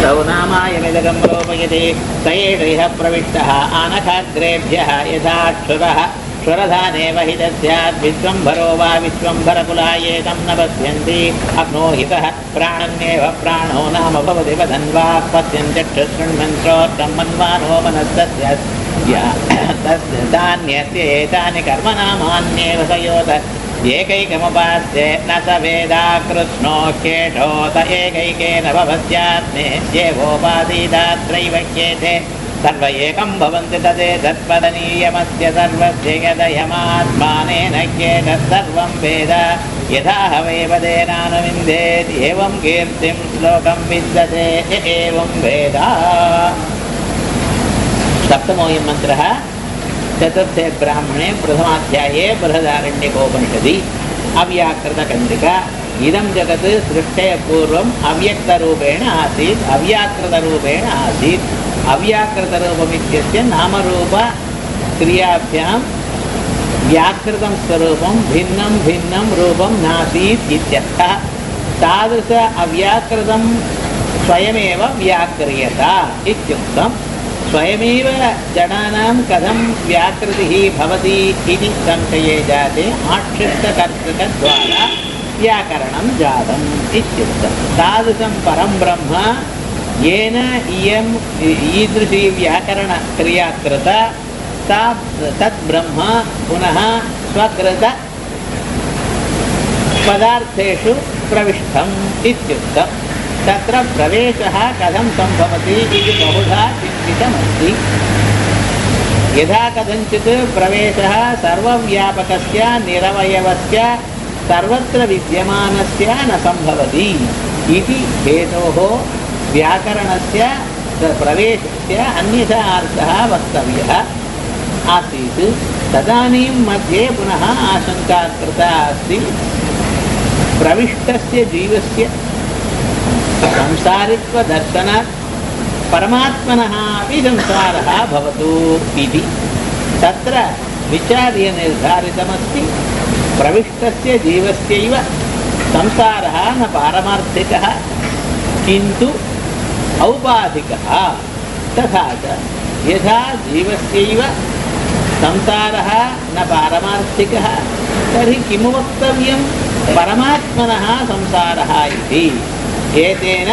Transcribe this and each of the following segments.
तौ नामायमिदगं लोपयति स एष इह प्रविष्टः आनखाग्रेभ्यः यथा क्षुरः क्षुरधानेव हि तस्यात् विश्वम्भरो वा विश्वम्भरकुलायेतं न पश्यन्ति अग्नोहितः प्राणन्येव प्राणो नाम भवति वदन् वा पश्यन्त्यक्षशृण्वन् श्रोत्रं मन्वानो मनस्तस्य तस्य तान्यस्य एतानि कर्मनामान्येव स योत एकैकमुपास्ये न स वेदा कृष्णो ह्येषोत एकैकेन भवस्यात्मेस्येवोपासीदात्रैव ह्येते सर्व एकं भवन्ति तदेतत्पदनीयमस्य सर्वस्य यदयमात्मानेन ह्येतत् सर्वं वेद यथा वै पदेनानुविन्देत् एवं कीर्तिं श्लोकं विद्यते एवं वेद सप्तमोऽयं मन्त्रः चतुर्थे ब्राह्मणे प्रथमाध्याये बृहदारण्यकोपनिषदि अव्याकृतकण्डिका इदं जगत् सृष्टेः पूर्वम् अव्यक्तरूपेण आसीत् अव्याकृतरूपेण आसीत् अव्याकृतरूपमित्यस्य नामरूपक्रियाभ्यां व्याकृतं स्वरूपं भिन्नं भिन्नं रूपं नासीत् इत्यर्थः तादृश अव्याकृतं स्वयमेव व्याक्रियत इत्युक्तम् स्वयमेव जडानां कथं व्याकृतिः भवति इति संशये जाते आक्षिप्तकर्तृकद्वारा व्याकरणं जातम् इत्युक्तं तादृशं परं ब्रह्म येन इयम् ईदृशी व्याकरणक्रिया कृता सा तत् ब्रह्म पुनः स्वकृत पदार्थेषु प्रविष्टम् इत्युक्तम् तत्र प्रवेशः कथं सम्भवति इति बहुधा चिन्तितमस्ति यथा कथञ्चित् प्रवेशः सर्वव्यापकस्य निरवयवस्य सर्वत्र विद्यमानस्य न सम्भवति इति हेतोः व्याकरणस्य प्रवेशस्य अन्यथा अर्थः वक्तव्यः आसीत् तदानीं मध्ये पुनः आशङ्का कृता अस्ति प्रविष्टस्य जीवस्य संसारित्वदर्शनात् परमात्मनः अपि संसारः भवतु इति तत्र विचार्य निर्धारितमस्ति प्रविष्टस्य जीवस्यैव संसारः न पारमार्थिकः किन्तु औपाधिकः तथा च यथा जीवस्यैव संसारः न पारमार्थिकः तर्हि किं वक्तव्यं परमात्मनः संसारः इति एतेन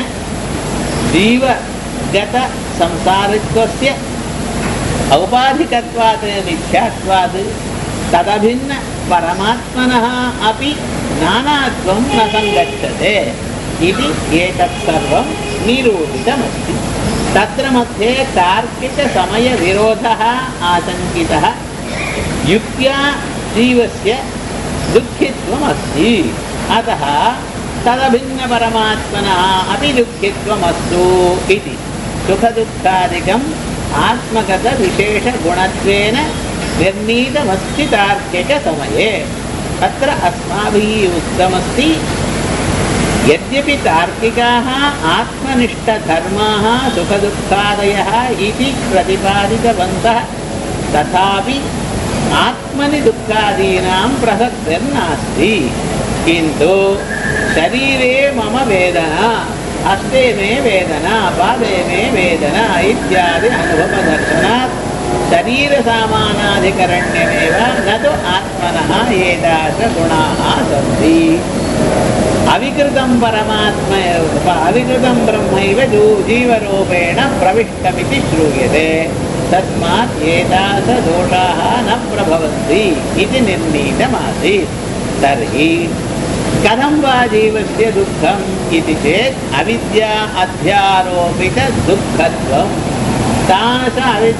जीवगतसंसारित्वस्य औपाधिकत्वात् मिथ्यात्वात् तदभिन्न परमात्मनः अपि नानात्वं न सङ्गच्छते इति एतत् सर्वं निरूपितमस्ति तत्र मध्ये तार्किकसमयविरोधः आशङ्कितः युक्त्या जीवस्य दुःखित्वमस्ति अतः तदभिन्नपरमात्मनः अपि दुःखित्वमस्तु इति सुखदुःखादिकम् आत्मगतविशेषगुणत्वेन निर्णीतमस्ति तार्किकसमये अत्र अस्माभिः उक्तमस्ति यद्यपि तार्किकाः आत्मनिष्ठधर्माः सुखदुःखादयः इति प्रतिपादितवन्तः तथापि आत्मनि दुःखादीनां प्रसक्तिर्नास्ति किन्तु शरीरे मम वेदना हस्ते मे वेदना पादे मे वेदना इत्यादि अनुभवदर्शनात् शरीरसामानाधिकरण्यमेव न तु आत्मनः एतादृशगुणाः सन्ति अविकृतं परमात्म अविकृतं ब्रह्मैव जू जीवरूपेण प्रविष्टमिति श्रूयते तस्मात् एतादृशदोषाः न प्रभवन्ति इति निर्णीतमासीत् तर्हि कथं वा जीवस्य दुःखम् इति चेत् अविद्या अध्यारोपितदुःखत्वं तादृश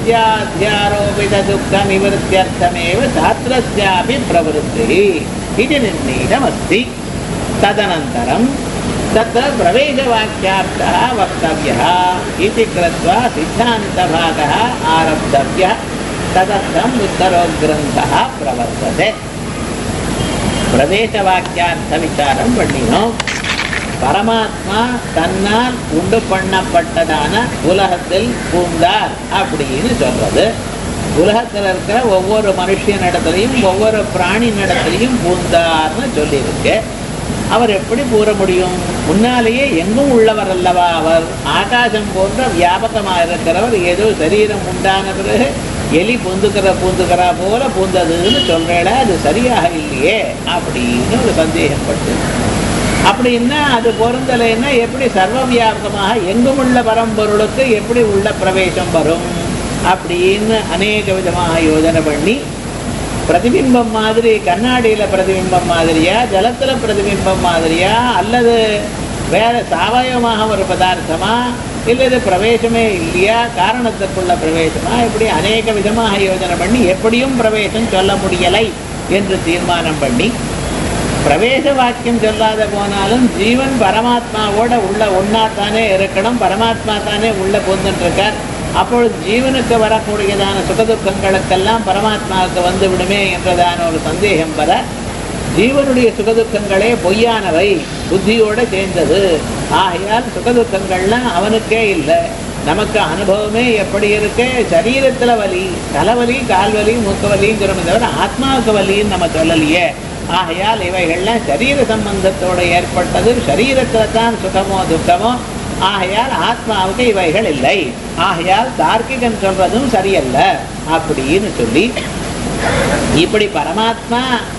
अविद्याध्यारोपितदुःखनिवृत्त्यर्थमेव शास्त्रस्यापि प्रवृत्तिः इति निर्णीतमस्ति तदनन्तरं तत्र प्रवेशवाक्यार्थः वक्तव्यः इति कृत्वा सिद्धान्तभागः आरब्धव्यः तदर्थम् उत्तरोग्रन्थः प्रवर्तते பிரவேசவாக்கியார்த்த பண்ணினோம் பரமாத்மா தன்னால் உண்டு பண்ணப்பட்டதான உலகத்தில் பூந்தார் அப்படின்னு சொல்றது உலகத்தில் இருக்கிற ஒவ்வொரு மனுஷனிடத்துலையும் ஒவ்வொரு பிராணி நடத்திலையும் பூந்தார்னு சொல்லியிருக்கு அவர் எப்படி கூற முடியும் முன்னாலேயே எங்கும் உள்ளவர் அல்லவா அவர் ஆகாசம் போன்ற வியாபகமாக இருக்கிறவர் ஏதோ சரீரம் உண்டான பிறகு எலி பூந்துக்கிற பூந்துக்கிறா போல பூந்ததுன்னு சொல்றேட அது சரியாக இல்லையே அப்படின்னு ஒரு சந்தேகப்பட்டு அப்படின்னா அது பொருந்தலைன்னா எப்படி சர்வ வியாபகமாக எங்கும் உள்ள பரம்பொருளுக்கு எப்படி உள்ள பிரவேசம் வரும் அப்படின்னு அநேக விதமாக யோஜனை பண்ணி பிரதிபிம்பம் மாதிரி கண்ணாடியில பிரதிபிம்பம் மாதிரியா ஜலத்துல பிரதிபிம்பம் மாதிரியா அல்லது வேற சாவயவமாக ஒரு பதார்த்தமா இல்லை இது பிரவேசமே இல்லையா காரணத்துக்குள்ள பிரவேசமா இப்படி அநேக விதமாக யோஜனை பண்ணி எப்படியும் பிரவேசம் சொல்ல முடியலை என்று தீர்மானம் பண்ணி பிரவேச வாக்கியம் சொல்லாத போனாலும் ஜீவன் பரமாத்மாவோட உள்ள ஒன்னா தானே இருக்கணும் பரமாத்மா தானே உள்ள பொந்துட்டு இருக்கார் அப்பொழுது ஜீவனுக்கு வரக்கூடியதான சுகதுக்கங்களுக்கெல்லாம் பரமாத்மாவுக்கு வந்து விடுமே என்றதான ஒரு சந்தேகம் வர ஜீவனுடைய சுகதுக்கங்களே பொய்யானவை புத்தியோட சேர்ந்தது ஆகையால் சுகதுக்கங்கள்லாம் அவனுக்கே இல்லை நமக்கு அனுபவமே எப்படி இருக்கு சரீரத்துல வலி தலைவலி கால்வலி மூக்கு வலிங்கிறோமே தவிர ஆத்மாவுக்கு வலின்னு நம்ம சொல்லலையே ஆகையால் இவைகள்லாம் சரீர சம்பந்தத்தோட ஏற்பட்டது சரீரத்துல தான் சுகமோ துக்கமோ ஆகையால் ஆத்மாவுக்கு இவைகள் இல்லை ஆகையால் தார்க்கிகன் சொல்றதும் சரியல்ல அப்படின்னு சொல்லி இப்படி பரமாத்மா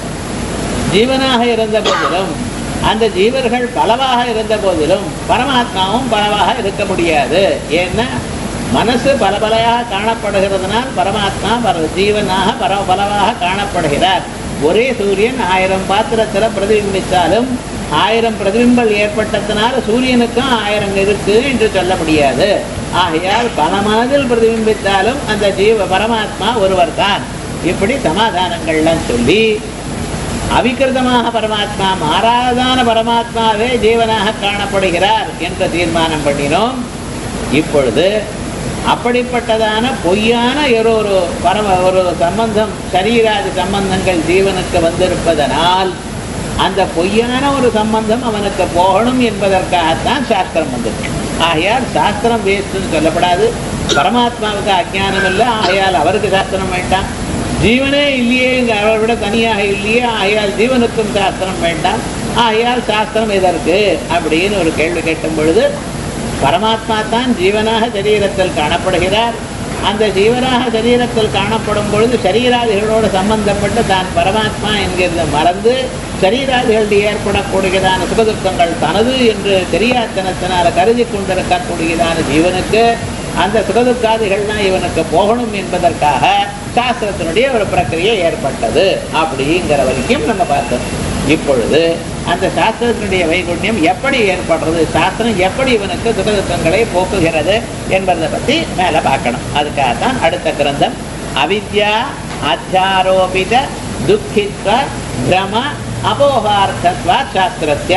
ஜீவனாக இருந்த போதிலும் அந்த ஜீவர்கள் பலவாக இருந்த போதிலும் பரமாத்மாவும் பலவாக இருக்க முடியாது ஏன்னா மனசு பலபலையாக காணப்படுகிறதுனால் பரமாத்மா பர ஜீவனாக பர பலவாக காணப்படுகிறார் ஒரே சூரியன் ஆயிரம் பாத்திரத்துல பிரதிபிம்பித்தாலும் ஆயிரம் பிரதிபிம்பல் ஏற்பட்டதுனால சூரியனுக்கும் ஆயிரம் இருக்கு என்று சொல்ல முடியாது ஆகையால் பல மனதில் பிரதிபிம்பித்தாலும் அந்த ஜீவ பரமாத்மா ஒருவர் தான் இப்படி சமாதானங்கள்லாம் சொல்லி அவிகிருதமாக பரமாத்மா மாறாதான பரமாத்மாவே ஜீவனாக காணப்படுகிறார் என்ற தீர்மானம் பண்ணினோம் இப்பொழுது அப்படிப்பட்டதான பொய்யான ஒரு ஒரு பரம ஒரு சம்பந்தம் சரீராதி சம்பந்தங்கள் ஜீவனுக்கு வந்திருப்பதனால் அந்த பொய்யான ஒரு சம்பந்தம் அவனுக்கு போகணும் என்பதற்காகத்தான் சாஸ்திரம் வந்தது ஆகையால் சாஸ்திரம் வேஸ்ட்னு சொல்லப்படாது பரமாத்மாவுக்கு அஜ்ஞானம் இல்லை ஆகையால் அவருக்கு சாஸ்திரம் வேண்டாம் ஜீவனே இல்லையே இங்க அவரை விட தனியாக இல்லையே ஆகையால் ஜீவனுக்கும் சாஸ்திரம் வேண்டாம் ஆகையால் சாஸ்திரம் எதற்கு அப்படின்னு ஒரு கேள்வி கேட்கும் பொழுது பரமாத்மா தான் ஜீவனாக சரீரத்தில் காணப்படுகிறார் அந்த ஜீவனாக சரீரத்தில் காணப்படும் பொழுது சரீராதிகளோடு சம்பந்தப்பட்டு தான் பரமாத்மா என்கிறத மறந்து சரீராதிகளில் ஏற்படக்கூடியதான சுகதுக்கங்கள் தனது என்று தெரியாத்தனத்தினால கருதி கொண்டிருக்கக்கூடியதான ஜீவனுக்கு அந்த சுகதுக்காதிகள்லாம் இவனுக்கு போகணும் என்பதற்காக சாஸ்திரத்தினுடைய ஒரு பிரக்கிரியை ஏற்பட்டது அப்படிங்கிற வரைக்கும் நம்ம பார்த்தோம் இப்பொழுது அந்த சாஸ்திரத்தினுடைய வைகுண்யம் எப்படி ஏற்படுறது சாஸ்திரம் எப்படி இவனுக்கு சுகதுக்கங்களை போக்குகிறது என்பதை பத்தி மேல பார்க்கணும் அதுக்காகத்தான் அடுத்த கிரந்தம் அவித்யா அத்தியாரோபித துக்கித்வ பிரம அபோகார்த்தத்வா சாஸ்திரத்திய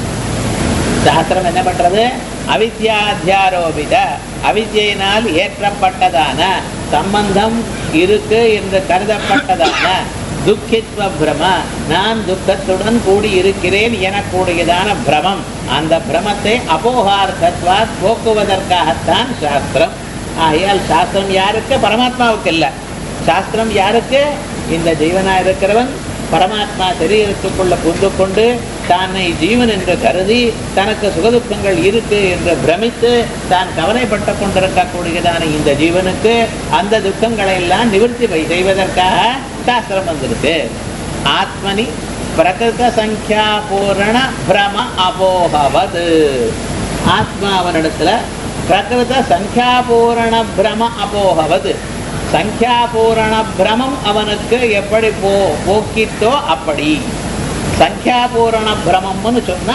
சாஸ்திரம் என்ன பண்றது அவித்யாத்தியாரோபித அவித்யினால் ஏற்றப்பட்டதான சம்பந்தம் இருக்கு என்று கருதப்பட்டதான துக்கித்வ பிரம நான் துக்கத்துடன் கூடி இருக்கிறேன் எனக்கூடியதான பிரமம் அந்த பிரமத்தை அபோகார்த்தத்வா போக்குவதற்காகத்தான் சாஸ்திரம் ஆகையால் சாஸ்திரம் யாருக்கு பரமாத்மாவுக்கு இல்லை சாஸ்திரம் யாருக்கு இந்த ஜீவனா இருக்கிறவன் பரமாத்மா சரீரத்துக்குள்ள புந்து கொண்டு தன்னை ஜீவன் என்று கருதி தனக்கு சுகதுக்கங்கள் இருக்கு என்று பிரமித்து தான் கவலைப்பட்டு கொண்டிருக்கக்கூடியதான இந்த ஜீவனுக்கு அந்த துக்கங்களை எல்லாம் நிவர்த்தி வை- செய்வதற்காக சாஸ்திரம் வந்திருக்கு ஆத்மனி பிரகிருத சங்கியா பூரண பிரம அபோகவது ஆத்மாவனிடத்துல பிரகிருத சங்கியாபூரண பிரம அபோகவது சங்கியாபூரண பிரமம் அவனுக்கு எப்படி போ போக்கித்தோ அப்படி சங்கியாபூரண பிரமம்னு சொன்னா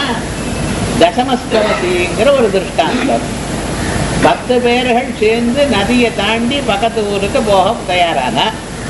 தசமஸ்தவதிங்கிற ஒரு திருஷ்டாந்தம் பத்து பேர்கள் சேர்ந்து நதியை தாண்டி பக்கத்து ஊருக்கு போக தயாரான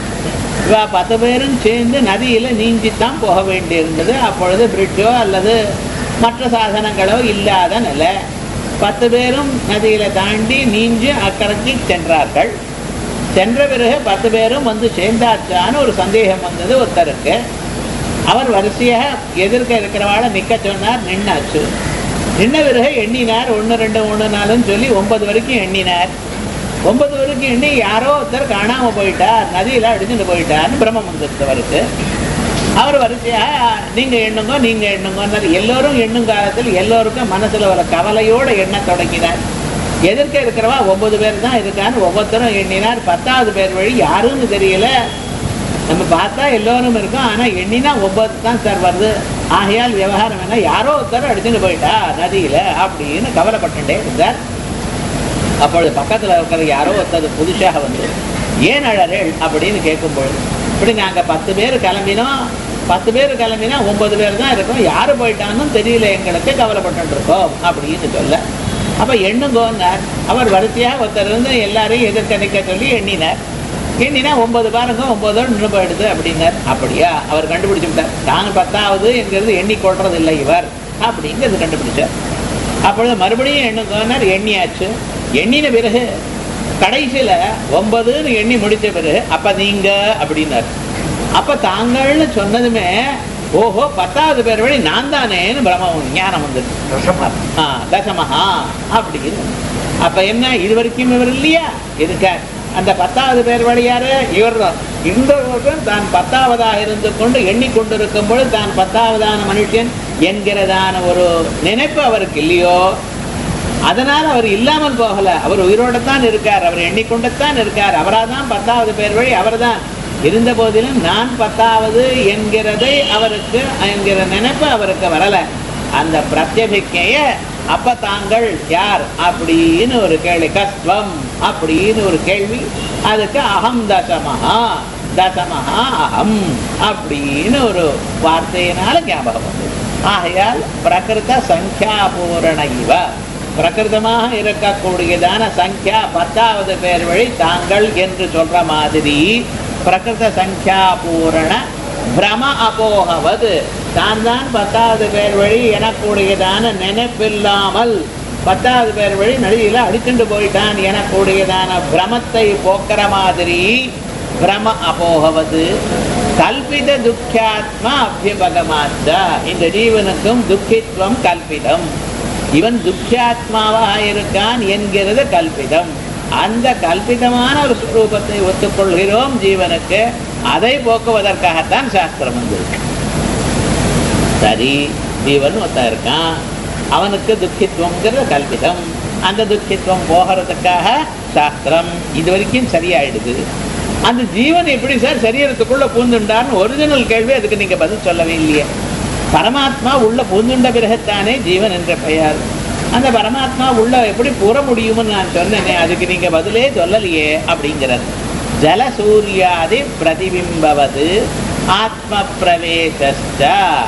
இவ பத்து பேரும் சேர்ந்து நதியில நீஞ்சித்தான் போக வேண்டியிருந்தது அப்பொழுது பிரிட்ஜோ அல்லது மற்ற சாதனங்களோ இல்லாத நிலை பத்து பேரும் நதியில தாண்டி நீஞ்சு அக்கறைக்கு சென்றார்கள் சென்ற பிறகு பத்து பேரும் வந்து சேர்ந்தாச்சான்னு ஒரு சந்தேகம் வந்தது ஒருத்தருக்கு அவர் வரிசையாக எதிர்க்க இருக்கிறவாளை நிக்க சொன்னார் நின்னாச்சு நின்ன பிறகு எண்ணினார் ஒன்று ரெண்டு மூணு நாலுன்னு சொல்லி ஒன்பது வரைக்கும் எண்ணினார் ஒன்பது வரைக்கும் எண்ணி யாரோ ஒருத்தர் காணாம போயிட்டார் நதியில அடிச்சுட்டு போயிட்டார்னு பிரம்மம் வந்துருச்சு அவருக்கு அவர் வரிசையா நீங்க எண்ணுங்க நீங்க எண்ணுங்க எல்லோரும் எண்ணும் காலத்தில் எல்லோருக்கும் மனசுல ஒரு கவலையோட எண்ண தொடங்கினார் எதிர்க்க இருக்கிறவா ஒன்பது பேர் தான் இருக்கான்னு ஒவ்வொருத்தரும் எண்ணினார் பத்தாவது பேர் வழி யாருன்னு தெரியல நம்ம பார்த்தா எல்லோரும் இருக்கோம் ஆனா எண்ணினா ஒன்பது தான் சார் வருது ஆகையால் விவகாரம் என்ன யாரோ ஒருத்தர் அடிச்சுட்டு போயிட்டா நதியில அப்படின்னு கவலைப்பட்டுட்டே இருந்தார் அப்பொழுது பக்கத்துல இருக்கிற யாரோ ஒருத்தர் புதுசாக வந்து ஏன் அழறேள் அப்படின்னு கேட்கும்பொழுது இப்படி நாங்க பத்து பேர் கிளம்பினோம் பத்து பேர் கிளம்பினா ஒன்பது பேர் தான் இருக்கோம் யாரு போயிட்டான்னு தெரியல எங்களுக்கு கவலைப்பட்டு இருக்கோம் அப்படின்னு சொல்ல அப்ப எண்ணுங்கோன்னார் அவர் வரிசையாக ஒருத்தர் இருந்து எல்லாரையும் எதிர்க்க நிற்க சொல்லி எண்ணினார் எண்ணினா ஒன்பது பாருங்க ஒன்பதோடு நின்று போயிடுது அப்படின்னார் அப்படியா அவர் கண்டுபிடிச்சு விட்டார் தான் பத்தாவது என்கிறது எண்ணி கொள்றது இல்லை இவர் அப்படிங்கிறது கண்டுபிடிச்சார் அப்பொழுது மறுபடியும் எண்ணுங்கோன்னார் எண்ணியாச்சு எண்ணின பிறகு கடைசியில ஒன்பதுன்னு எண்ணி முடிச்ச பிறகு அப்ப நீங்க அப்படின்னாரு அப்ப தாங்கள்னு சொன்னதுமே ஓஹோ பத்தாவது பேர் வழி நான் தானேன்னு பிரம்ம ஞானம் வந்தது ஆ, தசமஹா அப்படின்னு அப்ப என்ன இது வரைக்கும் இவர் இல்லையா இருக்கார் அந்த பத்தாவது பேர் வழி யாரு இவர் தான் இந்த ஒருவன் தான் பத்தாவதாக இருந்து கொண்டு எண்ணிக்கொண்டிருக்கும் பொழுது தான் பத்தாவதான மனுஷன் என்கிறதான ஒரு நினைப்பு அவருக்கு இல்லையோ அதனால அவர் இல்லாமல் போகல அவர் உயிரோட தான் இருக்கார் அவர் எண்ணிக்கொண்டுத்தான் இருக்கார் அவராதான் பத்தாவது பேர் வழி அவர்தான் இருந்த போதிலும் நான் பத்தாவது என்கிறதை அவருக்கு என்கிற நினைப்பு அவருக்கு வரல அந்த பிரத்யபிக்கைய அப்ப தாங்கள் யார் அப்படின்னு ஒரு கேள்வி கஸ்வம் அப்படின்னு ஒரு கேள்வி அதுக்கு அகம் தசமஹா தசமஹா அகம் அப்படின்னு ஒரு வார்த்தையினால ஞாபகம் வந்தது ஆகையால் பிரகிருத சங்கியாபூரண இவ பிரகிருதமாக இருக்கக்கூடியதான சங்கியா பத்தாவது பேர் வழி தாங்கள் என்று சொல்ற மாதிரி பிரகிருத சங்கியா பூரண பிரம அபோகவது தான் தான் பத்தாவது பேர் வழி எனக்கூடியதான நினைப்பில்லாமல் பத்தாவது பேர் வழி நடிகையில அடிச்சுண்டு போயிட்டான் எனக்கூடியதான பிரமத்தை போக்குற மாதிரி பிரம அபோகவது கல்பித துக்கியாத்மா அபியபகமாச்ச இந்த ஜீவனுக்கும் துக்கித்துவம் கல்பிதம் இவன் துக்கியாத்மாவாக இருக்கான் என்கிறது கல்பிதம் அந்த கல்பிதமான ஒரு ஸ்வரூபத்தை ஒத்துக்கொள்கிறோம் ஜீவனுக்கு அதை போக்குவதற்காகத்தான் சாஸ்திரம் வந்திருக்கு சரி ஜீவன் ஒருத்தன் இருக்கான் அவனுக்கு துக்கித்துவம்ங்கிறது கல்பிதம் அந்த துக்கித்துவம் போகிறதுக்காக சாஸ்திரம் இது வரைக்கும் சரியாயிடுது அந்த ஜீவன் எப்படி சார் சரீரத்துக்குள்ள பூந்துண்டான்னு ஒரிஜினல் கேள்வி அதுக்கு நீங்க பதில் சொல்லவே இல்லையே பரமாத்மா உள்ள பூந்துண்ட பிறகுத்தானே ஜீவன் என்ற பெயர் அந்த பரமாத்மா உள்ள எப்படி புற முடியும்னு நான் சொன்னேனே அதுக்கு நீங்க பதிலே சொல்லலையே அப்படிங்கிறது ஜல சூர்யாதி பிரதிபிம்பவது ஆத்ம பிரவேசஸ்ட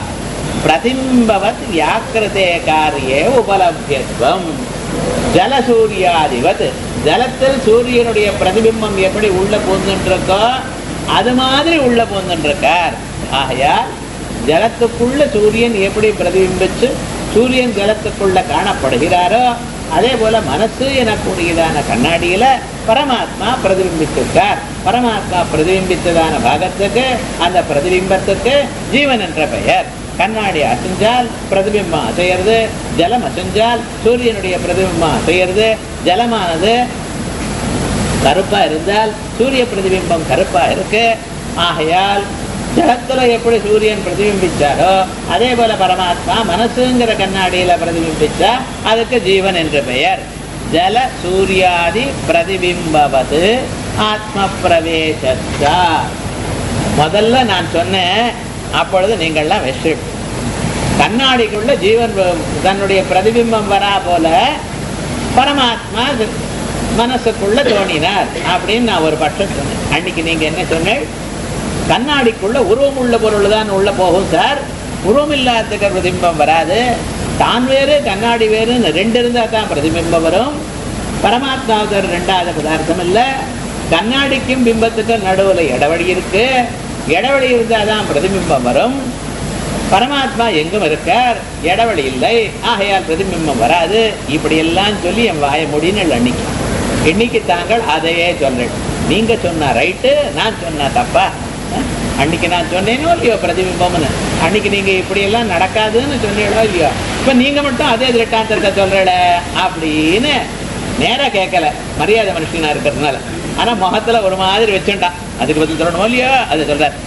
பிரதிம்பவத் வியாக்கிருதே காரியே உபலபியத்துவம் ஜலசூரியாதிவத் ஜலத்தில் சூரியனுடைய பிரதிபிம்பம் எப்படி உள்ள பூந்துருக்கோ அது மாதிரி உள்ள பூந்துருக்கார் ஆகையால் ஜலத்துக்குள்ள சூரியன் எப்படி பிரதிபிம்பிச்சு சூரியன் ஜலத்துக்குள்ள காணப்படுகிறாரோ அதே போல மனசு எனக்கூடியதான கண்ணாடியில பரமாத்மா பிரதிபிம்பித்திருக்கார் பரமாத்மா பிரதிபிம்பித்ததான பாகத்துக்கு அந்த பிரதிபிம்பத்துக்கு ஜீவன் என்ற பெயர் கண்ணாடி அசைஞ்சால் பிரதிபிம்பம் அசையிறது ஜலம் அசைஞ்சால் சூரியனுடைய பிரதிபிம்பம் அசையிறது ஜலமானது கருப்பா இருந்தால் சூரிய பிரதிபிம்பம் கருப்பா இருக்கு ஆகையால் ஜலத்துல எப்படி சூரியன் பிரதிபிம்பிச்சாரோ அதே போல பரமாத்மா மனசுங்கிற கண்ணாடியில பிரதிபிம்பிச்சா அதுக்கு ஜீவன் என்று பெயர் ஜல சூர்யாதி பிரதிபிம்பவது ஆத்ம பிரவேசா முதல்ல நான் சொன்னேன் அப்பொழுது நீங்கள்லாம் வெஸ்ட் கண்ணாடிக்குள்ள ஜீவன் வ- தன்னுடைய பிரதிபிம்பம் வரா போல பரமாத்மா இது- மனசுக்குள்ள தோணினார் அப்படின்னு நான் ஒரு பட்சம் சொன்னேன் அன்னைக்கு நீங்க என்ன சொன்னேன் கண்ணாடிக்குள்ள உருவம் உள்ள பொருள் தான் உள்ள போகும் சார் உருவம் இல்லாததுக்கு பிரதிபிம்பம் வராது தான் வேறு கண்ணாடி வேறுன்னு ரெண்டு இருந்தா தான் பிரதிபிம்பம் வரும் பரமாத்மாவுக்கு ஒரு ரெண்டாவது பதார்த்தம் இல்லை கண்ணாடிக்கும் பிம்பத்துக்கும் நடுவுல இடைவெளி இருக்கு இடைவெளி இருந்தால் தான் பிரதிபிம்பம் வரும் பரமாத்மா எங்கும் இருக்கார் இடைவெளி இல்லை ஆகையால் பிரதிபிம்பம் வராது இப்படி எல்லாம் சொல்லி என் வாய முடின்னு அன்னைக்கு இன்னைக்கு தாங்கள் அதையே சொல்றேன் நீங்க சொன்ன ரைட்டு நான் சொன்ன தப்பா அஹ்? அன்னைக்கு நான் சொன்னேனோ இல்லையோ பிரதிபிம்பம்னு அன்னைக்கு நீங்க இப்படி எல்லாம் நடக்காதுன்னு சொன்னீங்களோ இல்லையோ இப்ப நீங்க மட்டும் அதே திருட்டாந்தத்தை சொல்றல அப்படின்னு நேரா கேட்கல மரியாதை மனுஷனா இருக்கிறதுனால ஆனா முகத்துல ஒரு மாதிரி வச்சுட்டான் அதுக்கு பதில் சொல்லணுமோ இல்லையோ அது சொல்றார்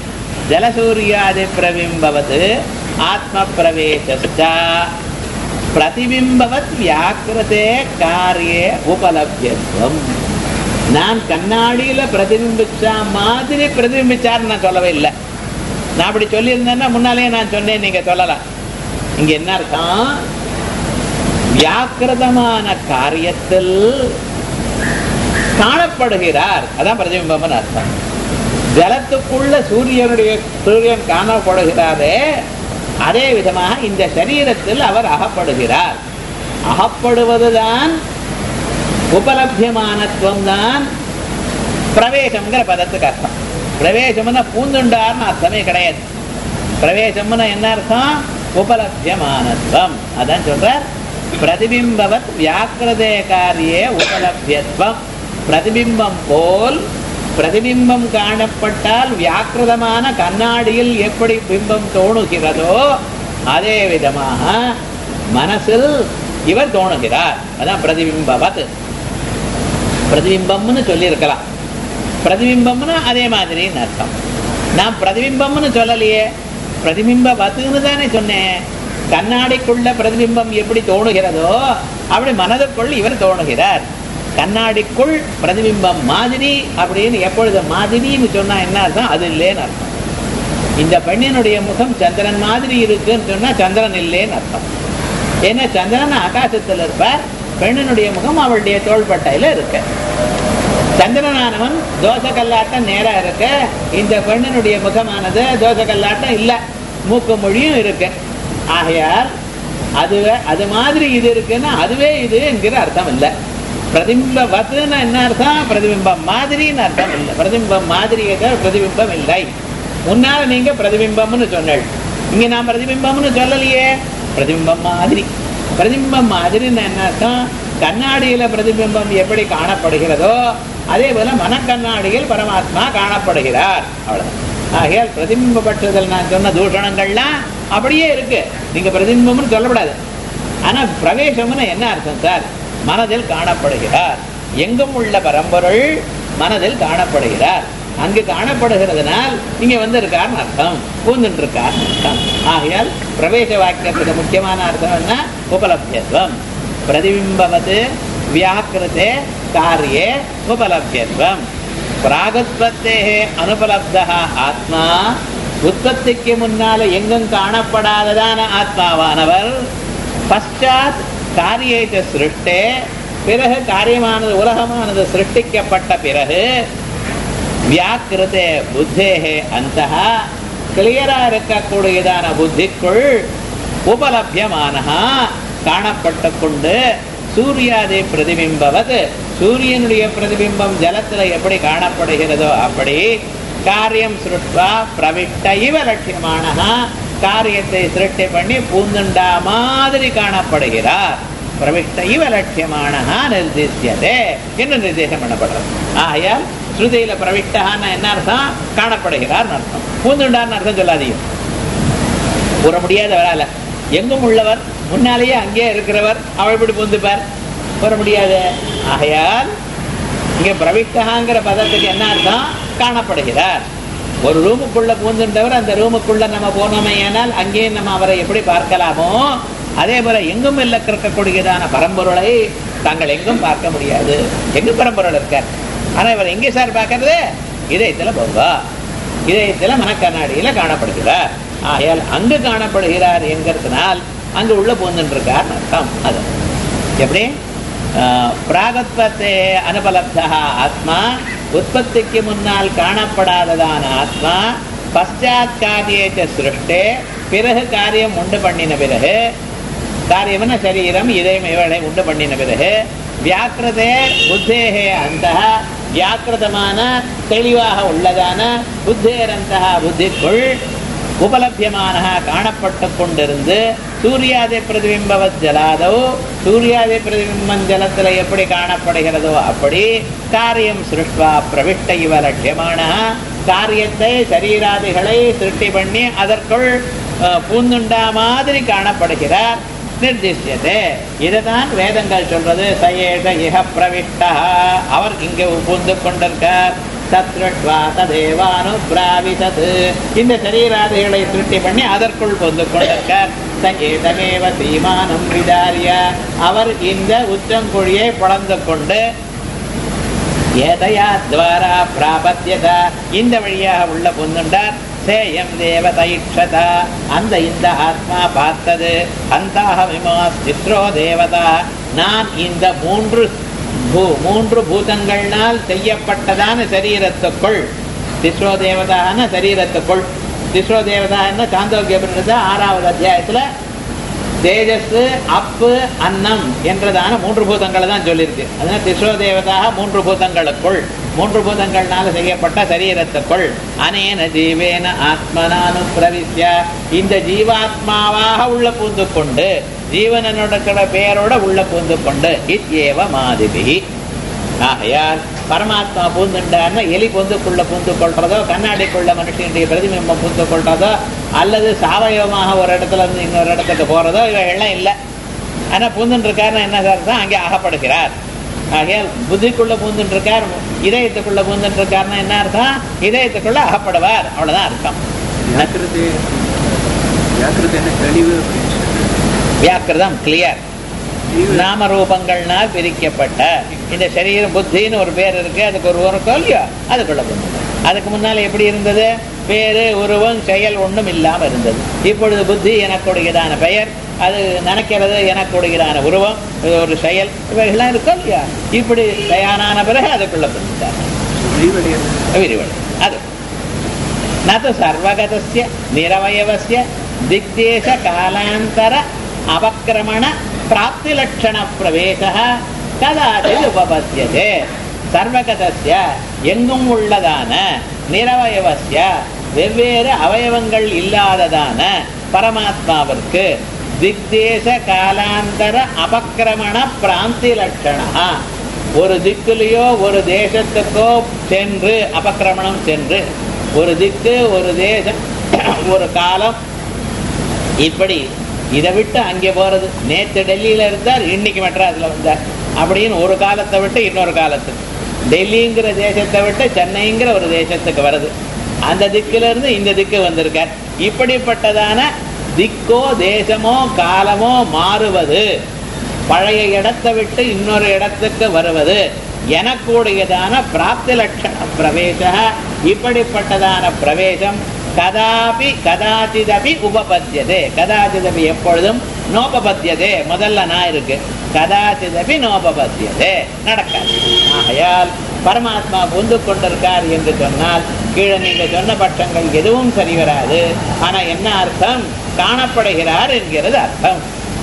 ஜலசூரியாதி பிரபிம்பவத் ஆத்ம பிரவேசஸ்ட பிரதிபிம்பவத் வியாக்கிரதே காரியே உபலபியத்துவம் நான் கண்ணாடியில பிரதிபிம்பிச்சா மாதிரி பிரதிபிம்பிச்சார் நான் சொல்லவே இல்லை நான் அப்படி சொல்லியிருந்தேன்னா முன்னாலே நான் சொன்னேன் நீங்க சொல்லலாம் இங்க என்ன அர்த்தம் வியாக்கிரதமான காரியத்தில் காணப்படுகிறார் அதான் பிரதிபிம்பம்னு அர்த்தம் ஜலத்துக்குள்ள சூரியனுடைய சூரியன் காணப்படுகிறாரே அதே விதமாக இந்த சரீரத்தில் அவர் அகப்படுகிறார் அகப்படுவதுதான் உபலபியமானத்துவம் தான் பிரவேசம்ங்கிற பதத்துக்கு அர்த்தம் பிரவேசம்னா பூந்துண்டார்னு அர்த்தமே கிடையாது பிரவேசம்னு என்ன அர்த்தம் உபலபியமானத்துவம் அதான் சொல்றார் பிரதிபிம்பவத் வியாக்கிரதே காரியே உபலபியத்துவம் பிரதிபிம்பம் போல் பிரதிபிம்பம் காணப்பட்டால் வியாக்கிரதமான கண்ணாடியில் எப்படி பிம்பம் தோணுகிறதோ அதே விதமாக மனசில் இவர் தோணுகிறார் அதான் பிரதிபிம்பவத் பிரதிபிம்பம்னு சொல்லியிருக்கலாம் பிரதிபிம்பம்னு அதே மாதிரின்னு அர்த்தம் நான் பிரதிபிம்பம்னு சொல்லலையே பிரதிபிம்ப வத்துன்னு தானே சொன்னேன் கண்ணாடிக்குள்ள பிரதிபிம்பம் எப்படி தோணுகிறதோ அப்படி மனதுக்குள் இவர் தோணுகிறார் கண்ணாடிக்குள் பிரதிபிம்பம் மாதிரி அப்படின்னு எப்பொழுது மாதிரின்னு சொன்னா என்ன அர்த்தம் அது இல்லைன்னு அர்த்தம் இந்த பெண்ணினுடைய முகம் சந்திரன் மாதிரி இருக்குன்னு சொன்னா சந்திரன் இல்லைன்னு அர்த்தம் ஏன்னா சந்திரன் ஆகாசத்தில் இருப்பார் பெண்ணினுடைய முகம் அவளுடைய தோள்பட்டையில இருக்கு சந்திரனானவன் தோசை கல்லாட்டம் நேரா இருக்கு இந்த பெண்ணினுடைய முகமானது தோசை கல்லாட்டம் இல்ல மூக்கு மொழியும் இருக்கு ஆகையால் அது அது மாதிரி இது இருக்குன்னா அதுவே இது என்கிற அர்த்தம் இல்லை பிரதிபிம்ப வத்துன்னு என்ன அர்த்தம் பிரதிபிம்பம் மாதிரின்னு அர்த்தம் இல்லை பிரதிபிம்பம் மாதிரி பிரதிபிம்பம் இல்லை முன்னால நீங்க பிரதிபிம்பம்னு சொன்னீள் இங்க நான் பிரதிபிம்பம்னு சொல்லலையே பிரதிபிம்பம் மாதிரி பிரதிபிம்பம் மாதிரின்னு என்ன அர்த்தம் கண்ணாடியில பிரதிபிம்பம் எப்படி காணப்படுகிறதோ அதே போல மனக்கண்ணாடியில் பரமாத்மா காணப்படுகிறார் அவ்வளவுதான் ஆகையால் பிரதிபிம்ப பற்றுதல் நான் சொன்ன தூஷணங்கள்லாம் அப்படியே இருக்கு நீங்க பிரதிபிம்பம்னு சொல்லக்கூடாது ஆனா பிரவேசம்னு என்ன அர்த்தம் சார் மனதில் காணப்படுகிறார் எங்கும் உள்ள பரம்பொருள் மனதில் காணப்படுகிறார் அங்கு காணப்படுகிறதுனால் இங்க வந்து இருக்காருன்னு அர்த்தம் பூந்துட்டு இருக்காருன்னு அர்த்தம் ஆகையால் பிரவேச வாக்கியத்துக்கு முக்கியமான அர்த்தம் என்ன உபலபியத்துவம் பிரதிபிம்பவது வியாக்கிருத்தே காரியே உபலபியத்துவம் பிராகுத்பத்தே அனுபலப்தா ஆத்மா உற்பத்திக்கு முன்னால எங்கும் காணப்படாததான ஆத்மாவானவர் பశ్చాத் காரியேச்ச சிருஷ்டே பிறகு காரியமானது உலகமானது சிருஷ்டிக்கப்பட்ட பிறகு வியாக்கிருத்தே புத்தேகே அந்த கிளியரா இருக்கக்கூடியதான புத்திக்குள் உபலபியமான காணப்பட்டு கொண்டு சூர்யாதி பிரதிபிம்பவது சூரியனுடைய பிரதிபிம்பம் ஜலத்துல எப்படி காணப்படுகிறதோ அப்படி காரியம் சிருஷ்டுவா பிரவிட்ட இவ லட்சியமான காரியத்தை சிருஷ்டி பண்ணி பூந்துண்டா மாதிரி காணப்படுகிறார் பிரவிஷ்ட இவ லட்சியமான நிர்தேசியதே என்று நிர்தேசம் பண்ணப்படுறது ஆகையால் ஸ்ருதியில பிரவிஷ்டான்னு என்ன அர்த்தம் காணப்படுகிறார் அர்த்தம் பூந்துண்டார்னு அர்த்தம் சொல்லாதீங்க கூற முடியாதவரால எங்கும் உள்ளவர் முன்னாலேயே அங்கே இருக்கிறவர் அவள் இப்படி பூந்துப்பார் கூற முடியாது ஆகையால் இங்க பிரவிஷ்டகாங்கிற பதத்துக்கு என்ன அர்த்தம் காணப்படுகிறார் ஒரு ரூமுக்குள்ள பூந்துட்டவர் அந்த ரூமுக்குள்ள நம்ம போனோமையானால் அங்கேயே நம்ம அவரை எப்படி பார்க்கலாமோ அதே போல எங்கும் இல்ல இருக்கக்கூடியதான பரம்பொருளை தாங்கள் எங்கும் பார்க்க முடியாது எங்க பரம்பொருள் இருக்கார் ஆனா இவர் எங்கே சார் பார்க்கறது இதயத்துல போவா இதயத்துல மனக்கண்ணாடியில காணப்படுகிறார் ஆகையால் அங்கு காணப்படுகிறார் என்கிறதுனால் அங்கு உள்ள பூந்துட்டு இருக்கார் அர்த்தம் அது எப்படி பிராகத்வத்தே அனுபலப்தா ஆத்மா உற்பத்திக்கு முன்னால் காணப்படாததான ஆத்மா பశ్చాத் காரியேச்ச சிருஷ்டே பிறகு காரியம் உண்டு பண்ணின பிறகு காரியம்னா சரீரம் இதயம் இவளை உண்டு பண்ணின பிறகு வியாக்கிரதே புத்தேகே அந்த வியாக்கிரதமான தெளிவாக உள்ளதான புத்தேரந்த புத்திக்குள் உபலபியமான காணப்பட்டு கொண்டிருந்து சூரியாதி பிரதிபிம்பவத் ஜலாதோ சூரியாதி பிரதிபிம்பம் ஜலத்தில் எப்படி காணப்படுகிறதோ அப்படி காரியம் சிருஷ்டுவா பிரவிஷ்ட இவ லட்சியமான காரியத்தை சரீராதிகளை சிருஷ்டி பண்ணி அதற்குள் பூந்துண்டா மாதிரி காணப்படுகிறார் நிர்திஷ்யதே இதுதான் வேதங்கள் சொல்றது சயேஷ இஹ பிரவிஷ்டா அவர் இங்கே பூந்து கொண்டிருக்கார் தத்ருட்வா ததேவானுப்ராவிசத் இந்த சரீராதிகளை சிருஷ்டி பண்ணி அதற்குள் பொந்து கொண்டிருக்கார் ச ஏதமேவ சீமானம் விதாரிய அவர் இந்த உச்சங்குழியை பொழந்து கொண்டு ஏதையா துவாரா பிராபத்தியதா இந்த வழியாக உள்ள பொந்துண்டார் சேயம் தேவதைக்ஷதா அந்த இந்த ஆத்மா பார்த்தது அந்தாக விமாஸ் சித்ரோ தேவதா நான் இந்த மூன்று பூ மூன்று பூதங்கள்னால் செய்யப்பட்டதான சரீரத்துக்குள் திஸ்ரோ தேவதான சரீரத்துக்குள் திஸ்ரோ தேவதான்னு சாந்தோக்கிய ஆறாவது அத்தியாயத்துல தேஜஸ் அப்பு அன்னம் என்றதான மூன்று பூதங்களை தான் சொல்லியிருக்கு அதனால திஸ்ரோ தேவதாக மூன்று பூதங்களுக்குள் மூன்று பூதங்கள்னால செய்யப்பட்ட சரீரத்துக்குள் அனேன ஜீவேன ஆத்மனானு பிரவிஷ்ய இந்த ஜீவாத்மாவாக உள்ள பூந்து கொண்டு ஜீவனனோட பெயரோட உள்ள பூந்து கொண்டு இத்யேவ மாதிபி ஆகையால் பரமாத்மா பூந்துண்டான்னா எலி பொந்துக்குள்ள பூந்து கொள்றதோ கண்ணாடிக்குள்ள மனுஷனுடைய பிரதிபிம்பம் பூந்து கொள்றதோ அல்லது சாவயவமாக ஒரு இடத்துல இருந்து இன்னொரு இடத்துக்கு போறதோ இவைகள்லாம் இல்லை ஆனா பூந்துட்டு இருக்காருன்னா என்ன சார் தான் அங்கே அகப்படுகிறார் ஆகையால் புத்திக்குள்ள பூந்துட்டு இருக்கார் இதயத்துக்குள்ள பூந்துட்டு இருக்காருன்னா என்ன அர்த்தம் இதயத்துக்குள்ள அகப்படுவார் அவ்வளவுதான் அர்த்தம் வியாக்கிருதி வியாக்கிருதி என்ன தெளிவு அப்படின்னு சொல்லி. வியாக்கிரதம் கிளியர் தெளிவு நாம ரூபங்கள்னால் பிரிக்கப்பட்ட இந்த சரீரம் புத்தின்னு ஒரு பேர் இருக்கு அதுக்கு ஒரு உருவம் இல்லையோ அதுக்குள்ள பொண்ணு அதுக்கு முன்னால எப்படி இருந்தது பேரு உருவம் செயல் ஒண்ணும் இல்லாம இருந்தது இப்பொழுது புத்தி எனக்குடையதான பெயர் அது நினைக்கிறது எனக்குடையதான உருவம் இது ஒரு செயல் இவைகள்லாம் இருக்கும் இல்லையா இப்படி தயாரான பிறகு அதுக்குள்ள பொண்ணுட்டார் விரிவடைகிறது விரிவடை அது நது சர்வகதஸ்ய நிரவயவஸ்ய திக்தேச காலாந்தர அபக்கிரமண பிராப்திலட்சண பிரவேச கதாச்சித் உபபத்தியதே சர்வகதஸ்ய எங்கும் உள்ளதான நிரவயவஸ்ய வெவ்வேறு அவயவங்கள் இல்லாததான பரமாத்மாவிற்கு திக்தேச காலாந்தர அபக்கிரமண பிராந்தி லட்சணா ஒரு திக்குலேயோ ஒரு தேசத்துக்கோ சென்று அபக்கிரமணம் சென்று ஒரு திக்கு ஒரு தேசம் ஒரு காலம் இப்படி இதை விட்டு அங்கே போறது நேற்று டெல்லியில இருந்தார் இன்னைக்கு மெட்ராஸ்ல வந்தார் அப்படின்னு ஒரு காலத்தை விட்டு இன்னொரு காலத்துக்கு டெல்லிங்கிற தேசத்தை விட்டு சென்னைங்கிற ஒரு தேசத்துக்கு வருது அந்த திக்குல இருந்து இந்த திக்கு வந்திருக்கார் இப்படிப்பட்டதான திக்கோ தேசமோ காலமோ மாறுவது பழைய இடத்தை விட்டு இன்னொரு இடத்துக்கு வருவது எனக்கூடியதான பிராப்தி லட்சண பிரவேச இப்படிப்பட்டதான பிரவேசம் கதாபி கதாச்சிதபி உபபத்தியதே கதாச்சிதபி எப்பொழுதும் நோபபத்தியதே முதல்ல நான் இருக்கு கதாச்சிதபி நோபபத்தியதே நடக்காது ஆகையால் பரமாத்மா புந்து கொண்டிருக்கார் என்று சொன்னால் கீழே நீங்க சொன்ன பட்சங்கள் எதுவும் சரி வராது ஆனா என்ன அர்த்தம் காணப்படுகிறார் என்கிறது அர்த்தம்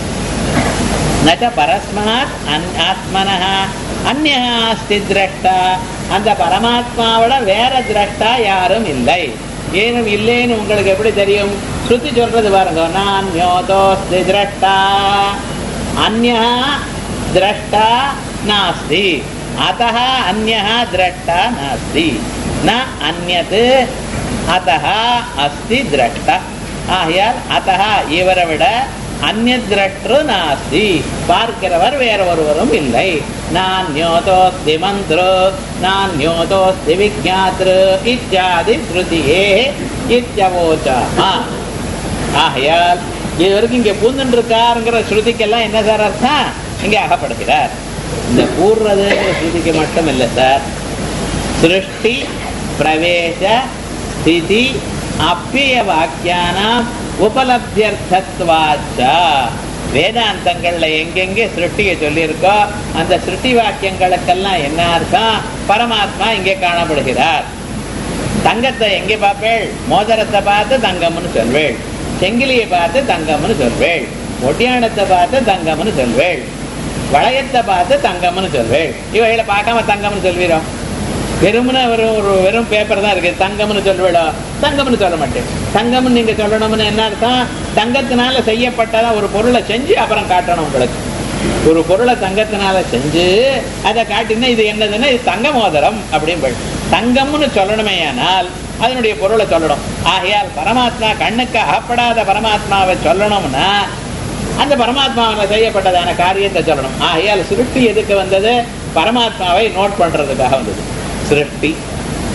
நச்ச பரஸ்மாத் அன்- ஆத்மனः அந்நிய அஸ்தி திரஷ்டா அந்த பரமாத்மாவோட வேற திரஷ்டா யாரும் இல்லை ஏனும் இல்லைன்னு உங்களுக்கு எப்படி தெரியும் ஸ்ருதி சொல்றது பாருங்க நான் யோதோஸ்தி திரஷ்டா அந்நிய திரஷ்டா நாஸ்தி அத்தः அந்நிய திரஷ்டா நாஸ்தி ந அந்நத் அத்தः அஸ்தி திரஷ்டா ஆகையால் அத்தः இவரை விட அந்நிய திரஷ்டு நாஸ்தி பார்க்கிறவர் வேற ஒருவரும் இல்லை நான் ஞோதோஸ்தி மந்திரோ நான் ஞோதோஸ்தி விஜாத்ரு இத்தியாதி ஸ்ருதியே இத்தியவோச்சாமா ஆகையால் இது வரைக்கும் இங்க பூந்துட்டு இருக்காருங்கிற ஸ்ருதிக்கெல்லாம் என்ன சார் அர்த்தம் இங்க அகப்படுகிறார் இந்த கூறுறதுங்கிற ஸ்ருதிக்கு மட்டும் இல்லை சார் சிருஷ்டி பிரவேச ஸ்திதி அப்பிய வாக்கியானாம் உபலப்தியர்த்தத்வாச்சா வேதாந்தங்கள்ல எங்கெங்கே சிருஷ்டியை சொல்லியிருக்கோ அந்த சிருஷ்டி வாக்கியங்களுக்கெல்லாம் என்ன அர்த்தம் பரமாத்மா இங்கே காணப்படுகிறார் தங்கத்தை எங்கே பார்ப்பேள் மோதிரத்தை பார்த்து தங்கம்னு சொல்வேள் செங்கிலியை பார்த்து தங்கம்னு சொல்வேள் ஒட்டியானத்தை பார்த்து தங்கம்னு சொல்வேள் வளையத்தை பார்த்து தங்கம்னு சொல்வேள் இவைகளை பார்க்காம தங்கம்னு சொல்வீரோ வெறும்னு ஒரு ஒரு வெறும் பேப்பர் தான் இருக்கு தங்கம்னு சொல்வேடோ தங்கம்னு சொல்ல மாட்டேன் தங்கம்னு நீங்க சொல்லணும்னு என்ன அர்த்தம் தங்கத்தினால செய்யப்பட்டதா ஒரு பொருளை செஞ்சு அப்புறம் காட்டணும் உங்களுக்கு ஒரு பொருளை தங்கத்தினால செஞ்சு அதை காட்டினா இது என்னதுன்னா இது தங்க மோதிரம் அப்படின்னு தங்கம்னு சொல்லணுமேயானால் அதனுடைய பொருளை சொல்லணும் ஆகையால் பரமாத்மா கண்ணுக்கு அகப்படாத பரமாத்மாவை சொல்லணும்னா அந்த பரமாத்மாவில் செய்யப்பட்டதான காரியத்தை சொல்லணும் ஆகையால் சிருஷ்டி எதுக்கு வந்தது பரமாத்மாவை நோட் பண்றதுக்காக வந்தது சிருஷ்டி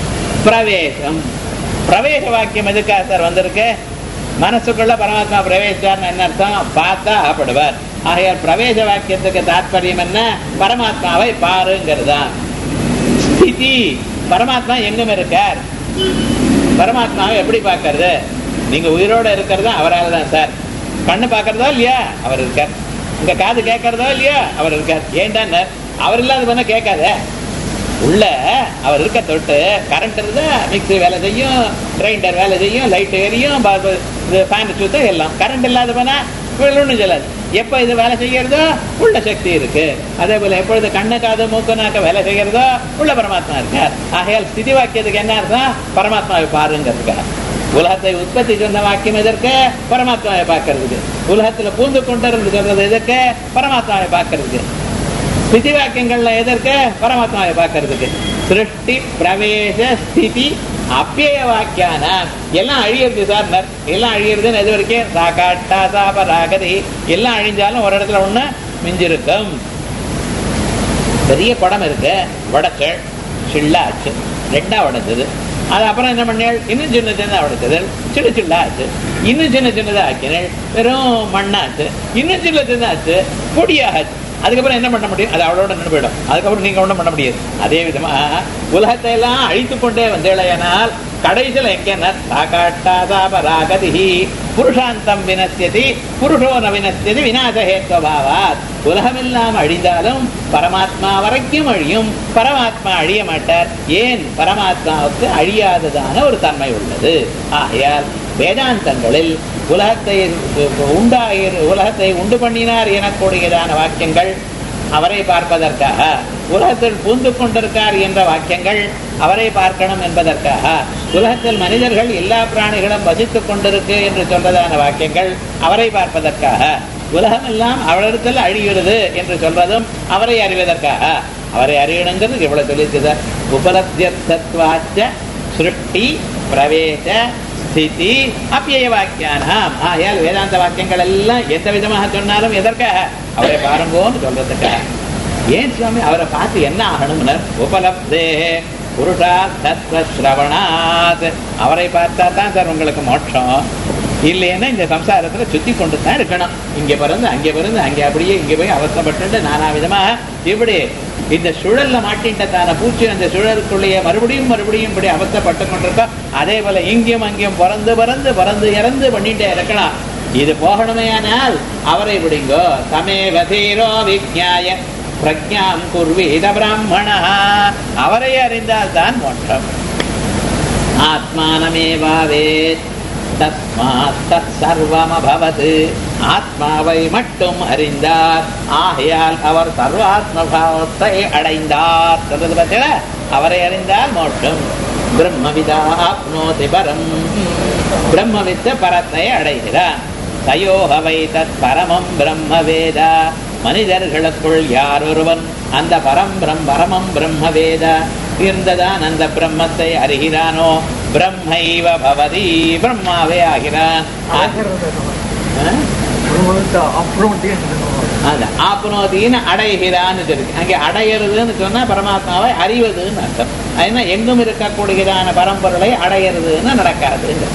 பிரவேசம் பிரவேச வாக்கியம் எதுக்கா சார் வந்திருக்கு மனசுக்குள்ள பரமாத்மா பிரவேசிச்சார்னு என்ன அர்த்தம் பார்த்தா அகப்படுவார் ஆகையால் பிரவேச வாக்கியத்துக்கு தாத்பரியம் என்ன பரமாத்மாவை பாருங்கிறதா ஸ்திதி பரமாத்மா எங்கும் இருக்கார் பரமாத்மாவை எப்படி பார்க்கறது நீங்க உயிரோட இருக்கிறதா அவரால் தான் சார் கண்ணு பார்க்கறதா இல்லையா அவர் இருக்கார் உங்க காது கேட்கறதா இல்லையா அவர் இருக்கார் ஏன்டா அவர் இல்லாத பண்ண கேட்காத உள்ள அவர் இருக்க தொட்டு கரண்ட் இருந்தா மிக்ஸி வேலை செய்யும் கிரைண்டர் வேலை செய்யும் லைட் எரியும் ஃபேன் சுத்த எல்லாம் கரண்ட் இல்லாத பண்ணா ஒன்றும் சொல்லாது எப்ப இது வேலை செய்யறதோ உள்ள சக்தி இருக்கு அதே போல எப்பொழுது கண்ணு காது மூக்கு நாக்க வேலை செய்யறதோ உள்ள பரமாத்மா இருக்கார் ஆகையால் ஸ்திதி வாக்கியத்துக்கு என்ன அர்த்தம் பரமாத்மாவை பாருங்கிறதுக்காக உலகத்தை உற்பத்தி சொன்ன வாக்கியம் எதற்கு பரமாத்மாவை பார்க்கறதுக்கு உலகத்துல பூந்து கொண்டிருந்து சொல்றது எதற்கு பரமாத்மாவை பார்க்கறதுக்கு ஸ்திதி வாக்கியங்கள்ல எதற்கு பரமாத்மாவை பார்க்கறதுக்கு சிருஷ்டி பிரவேச ஸ்திதி அப்பிய வாக்கியான எல்லாம் அழியிறது சார் எல்லாம் அழியிறதுன்னு எது வரைக்கும் சாகாட்டா சாப ராகதி எல்லாம் அழிஞ்சாலும் ஒரு இடத்துல ஒண்ணு மிஞ்சிருக்கும் பெரிய குடம் இருக்கு வடக்கள் சில்லாச்சு ரெண்டா உடைஞ்சது அது அப்புறம் என்ன பண்ணேள் இன்னும் சின்ன சின்னதா உடைச்சது சின்ன சின்ன ஆச்சு இன்னும் சின்ன சின்னதா ஆக்கினேள் வெறும் மண்ணாச்சு இன்னும் சின்ன சின்னதாச்சு பொடியாச்சு அதுக்கப்புறம் என்ன பண்ண முடியும் அது அவளோட நின்று போயிடும் அதுக்கப்புறம் நீங்க ஒன்றும் பண்ண முடியாது அதே விதமா உலகத்தை எல்லாம் அழித்து கொண்டே வந்தேளையானால் கடைசியில் எங்க சாகாட்டாதாபராகதி புருஷாந்தம் வினசியதி புருஷோ ந வினசியதி விநாசஹேத்வபாவாத் உலகமெல்லாம் அழிந்தாலும் பரமாத்மா வரைக்கும் அழியும் பரமாத்மா அழிய மாட்டார் ஏன் பரமாத்மாவுக்கு அழியாததான ஒரு தன்மை உள்ளது ஆகையால் வேதாந்தங்களில் உலகத்தை உண்டாயிர உலகத்தை உண்டு பண்ணினார் எனக்கூடியதான வாக்கியங்கள் அவரை பார்ப்பதற்காக உலகத்தில் பூந்து கொண்டிருக்கார் என்ற வாக்கியங்கள் அவரை பார்க்கணும் என்பதற்காக உலகத்தில் மனிதர்கள் எல்லா பிராணிகளும் வசித்துக் கொண்டிருக்கு என்று சொல்றதான வாக்கியங்கள் அவரை பார்ப்பதற்காக உலகம் எல்லாம் அவரிடத்தில் அழிகிறது என்று சொல்றதும் அவரை அறிவதற்காக அவரை அறியணுங்கிறது இவ்வளவு சொல்லியிருக்குது உபலப்தியர்த்தத்வாச்ச சிருஷ்டி பிரவேச ஸ்திதி அப்பிய வாக்கியானாம் ஆகையால் வேதாந்த வாக்கியங்கள் எல்லாம் எந்த விதமாக சொன்னாலும் எதற்காக அவரை பாருங்கோன்னு சொல்றதுக்காக ஏன் சுவாமி அவரை பார்த்து என்ன ஆகணும்னர் உபலப்தே புருஷா தத்வ ஸ்ரவணாத் அவரை பார்த்தா தான் சார் உங்களுக்கு மோட்சம் இல்லைன்னா இந்த சம்சாரத்துல சுத்தி கொண்டு தான் இருக்கணும் இங்க பிறந்து அங்கே பிறந்து அங்கே அப்படியே இங்கே போய் அவசரப்பட்டு நானா விதமா இப்படி இந்த சுழல்ல மாட்டின்றதான பூச்சி அந்த சுழலுக்குள்ளேயே மறுபடியும் மறுபடியும் இப்படி அவசரப்பட்டு கொண்டிருக்கோம் அதே போல இங்கேயும் அங்கேயும் பிறந்து பிறந்து பிறந்து இறந்து பண்ணிட்டே இருக்கலாம் இது போகணுமேயானால் அவரை விடுங்கோ சமேவ தீரோ விஜாய பிரஜாம் குர்வீத பிராமணா அவரை அறிந்தால் தான் மோட்சம் ஆத்மானமேவாவேத் தஸ்மாத் தத் சர்வமபவது ஆத்மாவை மட்டும் அறிந்தார் ஆகையால் அவர் சர்வாத்ம பாவத்தை அடைந்தார் சொல்றது பார்த்தீங்களா அவரை அறிந்தால் மோட்சம் பிரம்மவிதா ஆப்னோதி பரம் பிரம்மவித்த பரத்தை அடைகிறார் தயோகவை தத் பரமம் பிரம்மவேத மனிதர்களுக்குள் யார் ஒருவன் அந்த பரம்பிரம் பரமம் பிரம்மவேத இருந்ததான் அந்த பிரம்மத்தை அறிகிறானோ பிரம்மைவ பவதி பிரம்மாவே ஆகிறான் அந்த ஆப்னோதின்னு அடைகிறான்னு சொல்லி அங்கே அடையிறதுன்னு சொன்னா பரமாத்மாவை அறிவதுன்னு அர்த்தம் அதுனா எங்கும் இருக்கக்கூடியதான பரம்பொருளை அடையிறதுன்னு நடக்காதுங்க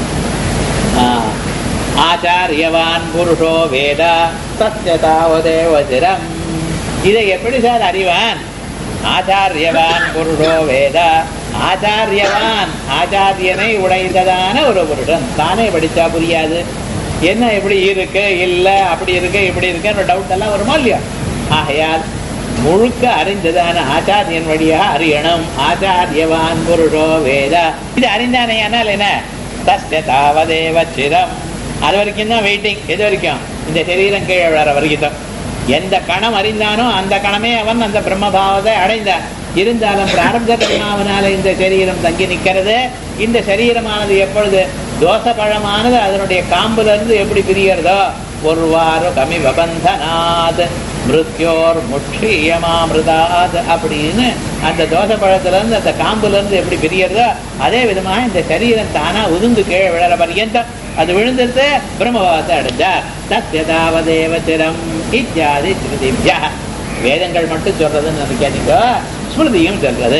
ஆச்சாரியவான் புருஷோ வேத தத்யதாவதேவசிரம் இதை எப்படி சார் அறிவான் ஆச்சாரியவான் புருஷோ வேத ஆச்சாரியவான் ஆச்சாரியனை உடைந்ததான ஒரு புருஷன் தானே படிச்சா புரியாது என்ன எப்படி இருக்கு இல்ல அப்படி இருக்கு இப்படி இருக்குன்ற டவுட் எல்லாம் வருமா இல்லையா ஆகையால் முழுக்க அறிந்ததான ஆச்சாரியன் வழியா அறியணும் ஆச்சாரியவான் புருஷோ வேத இது அறிந்தானே ஆனால் என்ன தஸ்ய தாவதேவ சிரம் அது வரைக்கும் தான் வெயிட்டிங் எது வரைக்கும் இந்த சரீரம் கீழே விழற வரைக்கும் எந்த கணம் அறிந்தானோ அந்த கணமே அவன் அந்த பிரம்மபாவத்தை அடைந்தான் இருந்தாலும் பிராரப்த கர்மாவனால இந்த சரீரம் தங்கி நிற்கிறது இந்த சரீரமானது எப்பொழுது தோசப்பழமானது அதனுடைய காம்புல இருந்து எப்படி பிரியறதோ ஒரு வாரம் கமி வபந்தனாத் மிருத்யோர் முட்சியமாமிருதாத் அப்படின்னு அந்த தோசை பழத்துல இருந்து அந்த காம்புல இருந்து எப்படி பிரியறதோ அதே விதமாக இந்த சரீரம் தானா உதுந்து கீழே விழற பரியந்தம் அது விழுந்துட்டு பிரம்மபாவத்தை அடைஞ்சார் தத்யதாவதேவ சிரம் இத்தியாதி ஸ்ருதிபியா வேதங்கள் மட்டும் சொல்றதுன்னு நினைக்காதீங்க ஸ்மிருதியும் சொல்றது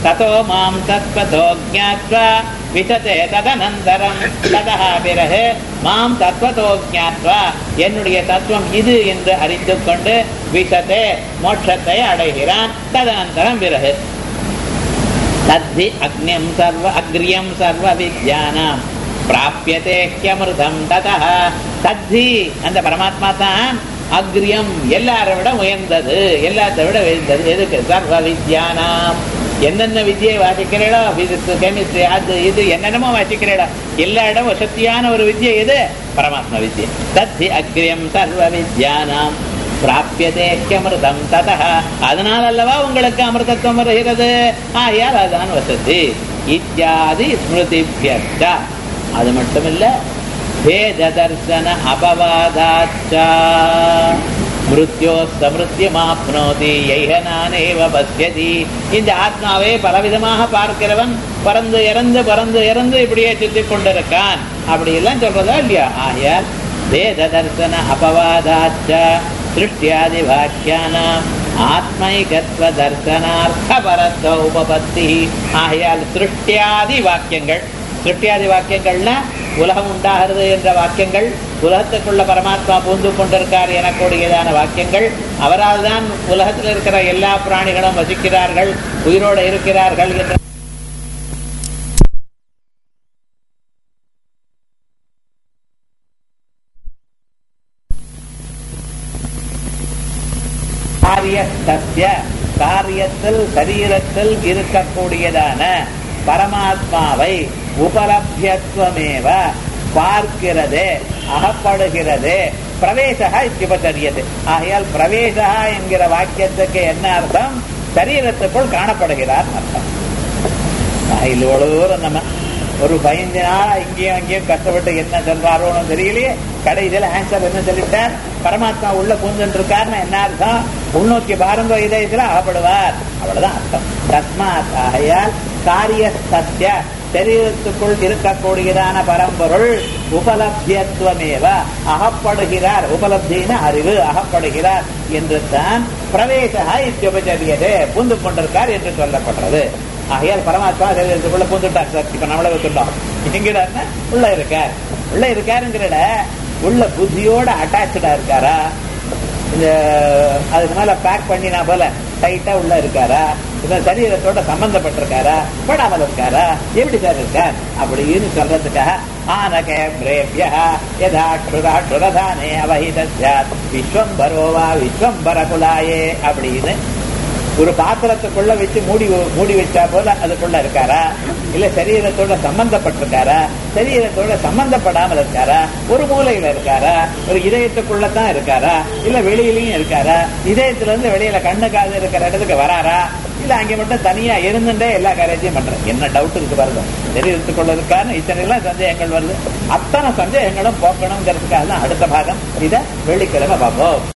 ததோ மாம் தத்வதோ ஜாத்வா விசதே ததனந்தரம் ததா பிறகு மாம் தத்வதோ ஜாத்வா என்னுடைய தத்துவம் இது என்று அறிந்து கொண்டு விசதே மோட்சத்தை அடைகிறான் ததனந்தரம் பிறகு தத்தி அக்னியம் சர்வ அக்ரியம் சர்வ வித்யானாம் பிராபியதே ஹியமிருதம் ததா தத்தி அந்த பரமாத்மா தான் அக்ரியம் எல்லாரை விட உயர்ந்தது எல்லாத்தை விட உயர்ந்தது எதுக்கு சர்வ வித்யானாம் என்னென்ன வித்தியை வாசிக்கிறீடோ பிசிக்ஸ் கெமிஸ்ட்ரி அது இது என்னென்னமோ வாசிக்கிறீடோ எல்லா இடம் வசதியான ஒரு வித்தியை எது பரமாத்மா வித்யை தத்தி அக்ரியம் சர்வ வித்யானாம் பிராபியதே அமிர்தம் ததா அதனால் அல்லவா உங்களுக்கு அமிர்தத்துவம் வருகிறது ஆகையால் அதுதான் வசதி இத்தியாதி ஸ்மிருதிபியர்ச்ச அது மட்டுமில்ல வேத தர்சன அபவாதாச்சா மிருத்யோ சமிருத்தியமாப்னோதி யைஹனானேவ பஸ்யதி இந்த ஆத்மாவை பலவிதமாக பார்க்கிறவன் பறந்து இறந்து பறந்து இறந்து இப்படியே சுத்தி கொண்டிருக்கான் அப்படி எல்லாம் சொல்றதா இல்லையா ஆகையால் வேத தர்சன அபவாதாச்ச சிருஷ்டியாதி வாக்கியானாம் ஆத்மைகத்வ தர்சனார்த்த பரத்வ உபபத்தி ஆகையால் சிருஷ்டியாதி வாக்கியங்கள் சிருஷ்டியாதி வாக்கியங்கள்னா உலகம் உண்டாகிறது என்ற வாக்கியங்கள் உலகத்துக்குள்ள பரமாத்மா பூந்து கொண்டிருக்கார் எனக்கூடியதான வாக்கியங்கள் அவரால் தான் உலகத்தில் இருக்கிற எல்லா பிராணிகளும் வசிக்கிறார்கள் உயிரோடு இருக்கிறார்கள் என்ற காரியஸ்தஸ்ய காரியத்தில் சரீரத்தில் இருக்கக்கூடியதான பரமாத்மாவை உபலபியத்துவமேவ பார்க்கிறதே அகப்படுகிறது பிரவேசா இத்தியுபச்சரியது ஆகையால் பிரவேசா என்கிற வாக்கியத்துக்கு என்ன அர்த்தம் சரீரத்துக்குள் காணப்படுகிறார் அர்த்தம் இவ்வளவு தூரம் நம்ம ஒரு பதினஞ்சு நாள் இங்கேயும் அங்கேயும் கஷ்டப்பட்டு என்ன சொல்றாரோன்னு தெரியலையே கடைசியில் ஆன்சர் என்ன சொல்லிட்டார் பரமாத்மா உள்ள பூந்துட்டு இருக்காருன்னு என்ன அர்த்தம் உள்நோக்கி பாருங்க இதயத்தில் அகப்படுவார் அவ்வளவுதான் அர்த்தம் தஸ்மாத் ஆகையால் காரியஸ்திய சரீரத்துக்குள் இருக்கக்கூடியதான பரம்பொருள் உபலப்தியத்துவமேவ அகப்படுகிறார் உபலப்தின அறிவு அகப்படுகிறார் என்று தான் பிரவேசா இத்தியுபச்சரியதே பூந்து கொண்டிருக்கார் என்று சொல்லப்படுறது ஆகையால் பரமாத்மா சரீரத்துக்குள்ள பூந்துட்டார் சார் இப்ப நம்மள வச்சுட்டோம் எங்கிறாருன்னா உள்ள இருக்கார் உள்ள இருக்காருங்கிற உள்ள புத்தியோட அட்டாச்சா இருக்காரா இந்த அதுக்கு மேல பேக் பண்ணினா போல டைட்டா உள்ள இருக்காரா இந்த சரீரத்தோட சம்பந்தப்பட்டிருக்காரா படாமல் இருக்காரா எப்படி சார் இருக்கார் அப்படின்னு சொல்றதுக்காக ஆனகே பிரேபிய யதாட்சுராட்சுரதானே அவஹிதாத் விஸ்வம்பரோவா விஸ்வம்பர குலாயே அப்படின்னு ஒரு பாத்திரத்துக்குள்ள வச்சு மூடி மூடி வச்சா போல அதுக்குள்ள இருக்காரா இல்ல சரீரத்தோட சம்பந்தப்பட்டிருக்காரா சரீரத்தோட சம்பந்தப்படாமல் இருக்காரா ஒரு மூலையில இருக்காரா ஒரு இதயத்துக்குள்ள தான் இருக்காரா இல்ல வெளியிலயும் இருக்காரா இதயத்துல இருந்து வெளியில கண்ணு காது இருக்கிற இடத்துக்கு வராரா இல்ல அங்க மட்டும் தனியா இருந்துட்டே எல்லா காரியத்தையும் பண்றேன் என்ன டவுட் இருக்கு பாருங்க சரீரத்துக்குள்ள இருக்கான்னு இத்தனை எல்லாம் சந்தேகங்கள் வருது அத்தனை சந்தேகங்களும் போக்கணுங்கிறதுக்காக தான் அடுத்த பாகம் இதை வெள்ளிக்கிழமை பார்ப்போம்